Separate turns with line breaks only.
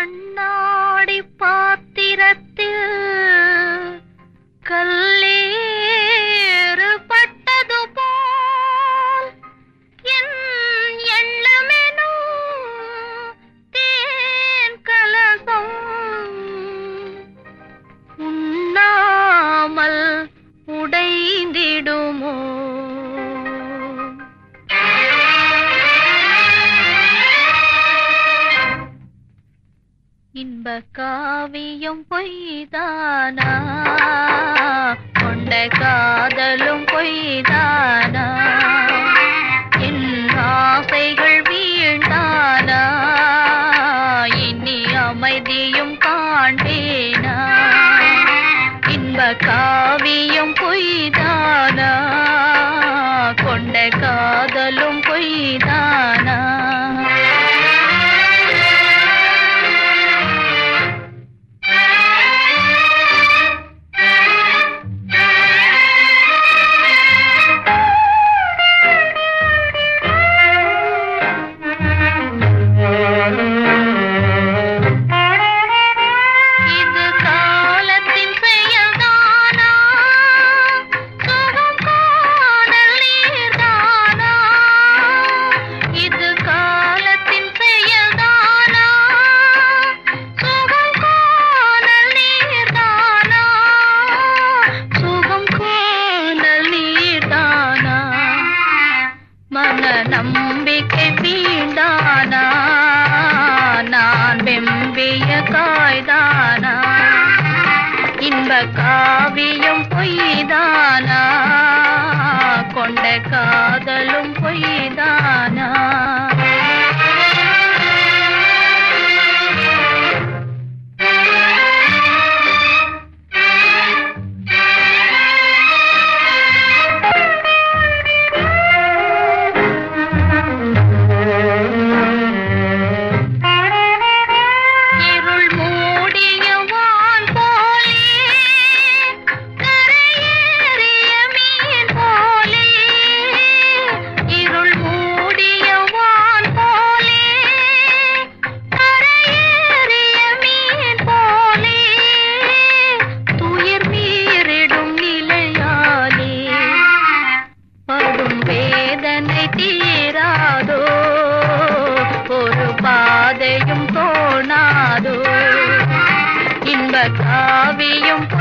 கண்ணாடி பாத்திரத்தில் கல்லேறு பட்டது போல் என் எண்ணமெனும் தேன் கலசம் உண்ணாமல் உடைந்திடுமோ இன்ப காவியம் பொய்தானா கொண்ட காதலும் பொய்தானா என் ஆசைகள் வீழ்ந்தானா இனி அமைதியும் காண்பேனா இன்ப காவியம் பொய்தானா கொண்ட காதலும் பொய்தானா இது காலத்தின் செயல்தானா சுகம் காணல் நீர்தானா இது காலத்தின் செயல்தானா சுகம் காணல் நீர்தானா சுகம் காணல் நீர்தானா மன நம்பிக்கை வீண்டானா நான் வெம்பிய காய்தானா இன்ப காவியம் பொய்தானா கொண்ட காதலும் பொய்தானா இருள் மூடிய வான் போலே கரையேறிய மீன் போலே இருள் மூடிய வான் போலே கரையேறிய மீன் போலே துயிர் மீறிடும் நிலையாலே படும் வேதனை தீராதோ ஒரு பாதையும் தோணாதோ இன்ப காவியம்